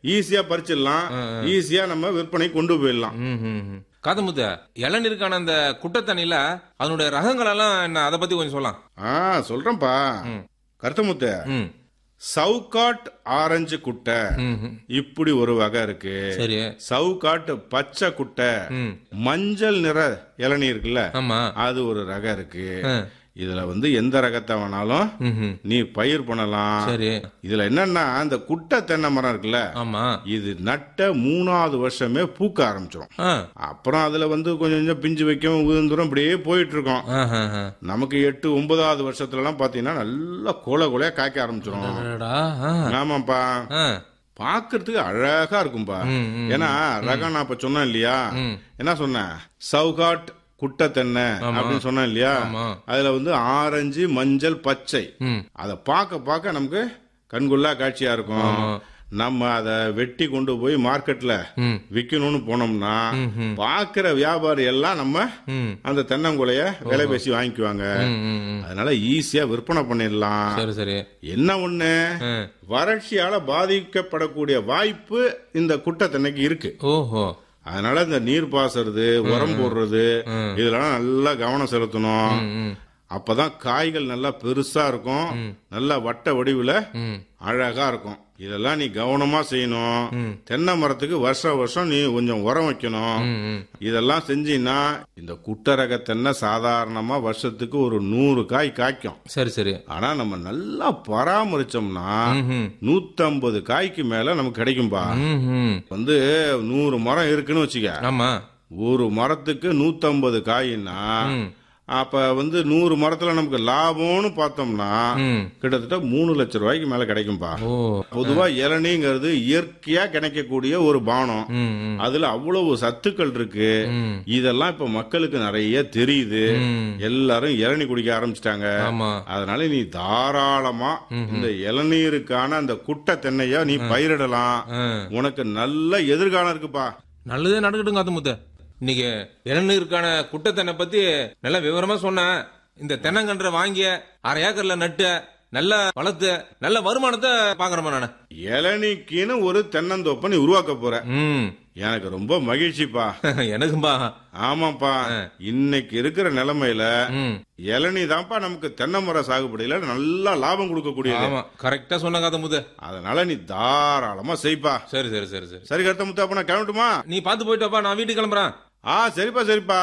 ஈஸியா பறிச்சிடலாம் ஈஸியா நம்ம விற்பனை கொண்டு போயிடலாம் ம், ம், ம். காதமுத்த இளநீருக்கான அந்த குட்டத்தண்ணில அதனுடைய ரகங்கள் எல்லாம் என்ன அதை பத்தி கொஞ்சம் சொல்லலாம் ஆ சொல்றேன்ப்பா கருத்தமுத்த ம் சவுக்காட் ஆரஞ்சு குட்டை ம், ம். இப்படி ஒரு வகை இருக்கு சரி சவுக்காட்டு பச்சை குட்டை ம் மஞ்சள் நிற இளநீர் இருக்குல்ல ஆமா அது ஒரு ரகம் இருக்கு ஆ. இதுல வந்து எந்த ரகத்தை வேணாலும் ம், ம். நீ பயிர் பண்ணலாம் சரி இதுல என்னன்னா இந்த குட்டை தென்னை மரம் இருக்குல்ல ஆமா இது நட்ட மூணாவது வருஷமே பூக்க ஆரம்பிச்சிடும் ஆ அப்புறம் அதுல வந்து கொஞ்சம் கொஞ்சம் பிஞ்சு வைக்கும் உதிர்ந்துரும் இப்படியே போயிட்டு இருக்கோம் ஆஹா, ஆஹா. நமக்கு எட்டு ஒன்பதாவது வருஷத்துல எல்லாம் பாத்தீங்கன்னா நல்லா கொலை கொலையா காய்க்க ஆரம்பிச்சிடும் அடடா, ஆ. ஆமாப்பா ஆ. பாக்குறதுக்கு அழகா இருக்கும்பா ம், ம், ஏன்னா ரகம் நான் இப்ப சொன்னேன் இல்லையா ம். என்ன சொன்னேன் சவுகாட் குட்டை தென்னை அப்படின்னு சொன்னேன் இல்லையா ஆமா. அதுல வந்து ஆரஞ்சு மஞ்சள் பச்சை ம். அதை பார்க்க பார்க்க நமக்கு கண்கொள்ளா காட்சியா இருக்கும் நம்ம அதை வெட்டி கொண்டு போய் மார்க்கெட்ல ம். விக்கணும்னு போனோம்னா ம், ம். பாக்குற வியாபாரி எல்லாம் நம்ம ம். அந்த தென்னங்குலைய விலை பேசி வாங்கிக்குவாங்க ம், ம், ம். அதனால ஈஸியா விற்பனை பண்ணிடலாம் சரி சரி என்ன ஒண்ணு ஆ. வறட்சியால பாதிக்கப்படக்கூடிய வாய்ப்பு இந்த குட்டை தென்னைக்கு இருக்கு ஓஹோ அதனால இந்த நீர் பாசுறது உரம் போடுறது இதெல்லாம் நல்லா கவனம் செலுத்தணும் ம், ம். அப்பதான் காய்கள் நல்லா பெருசா இருக்கும் நல்லா வட்ட வடிவுல ம். அழகா இருக்கும் இதெல்லாம் நீ கவனமா செய்யணும் தென்னை மரத்துக்கு வருஷம் வருஷம் நீ கொஞ்சம் உரம் வைக்கணும் ம், ம். இதெல்லாம் செஞ்சீங்கன்னா இந்த குட்டரக தென்னை சாதாரணமா வருஷத்துக்கு ஒரு நூறு காய் காய்க்கும் சரி சரி ஆனா நம்ம நல்லா பராமரிச்சோம்னா ம்ஹும். நூத்தம்பது காய்க்கு மேல நமக்கு கிடைக்கும்பா ம், ம். வந்து நூறு மரம் இருக்குன்னு வச்சுக்க ஆமா ஒரு மரத்துக்கு நூத்தம்பது காயின்னா ம். அப்ப வந்து நூறு மரத்துல நமக்கு லாபம்னு பார்த்தோம்னா ம். கிட்டத்தட்ட மூணு லட்சம் ரூபாய்க்கு மேல கிடைக்கும்பா ஓ பொதுவா இளநீங்கிறது இயற்கையா கிடைக்கக்கூடிய ஒரு பானம் ம், ம். அதுல அவ்வளவு சத்துக்கள் இருக்கு ம். இதெல்லாம் இப்ப மக்களுக்கு நிறைய தெரியுது ம். எல்லாரும் இளநீ குடிக்க ஆரம்பிச்சிட்டாங்க ஆமா அதனால நீ தாராளமா இந்த இளநீருக்கான அந்த குட்டை தென்னைய நீ பயிரிடலாம் ஆ. உனக்கு நல்ல எதிர்காலம் இருக்குப்பா நல்லதே நடக்கட்டும் காத்தமுத்த இன்னைக்கு இளநீருக்கான குட்டத்தென்னை பத்தி நல்லா விவரமா சொன்னேன் இந்த தென்னங்கன்ற வாங்கிய அரை ஏக்கர்ல நட்டு நல்லா வளர்த்து நல்ல வருமானத்தை பாக்குறேன் நானு இளநீக்குன்னு ஒரு தென்னந்தோப்பை நீ உருவாக்க போற ம் எனக்கு ரொம்ப மகிழ்ச்சிப்பா எனக்கும்பா ஆமாப்பா இன்னைக்கு இருக்கிற நிலைமையில ம் இளநீ தான்ப்பா நமக்கு தென்னை மர சாகுபடியில நல்லா லாபம் கொடுக்கக்கூடியது ஆமா கரெக்டா சொன்ன காத்தமுத்து அதனால நீ தாராளமா செய்ப்பா சரி சரி சரி சரி சரி கருத்த முத்து அப்ப நான் கிளம்பட்டுமா நீ பார்த்து போயிட்டு வாப்பா நான் வீட்டுக்கு கிளம்புறேன் ஆ சரிப்பா சரிப்பா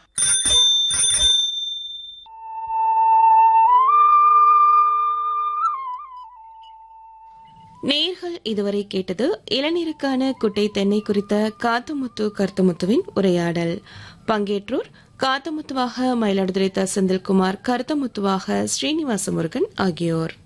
நேர்கள் இதுவரை கேட்டது இளநீருக்கான குட்டை தென்னை குறித்த காத்தமுத்து கருத்தமுத்துவின் உரையாடல் பங்கேற்றோர் காத்தமுத்துவாக மயிலாடுதுறை த செந்தில்குமார் கருத்தமுத்துவாக ஸ்ரீனிவாச முருகன் ஆகியோர்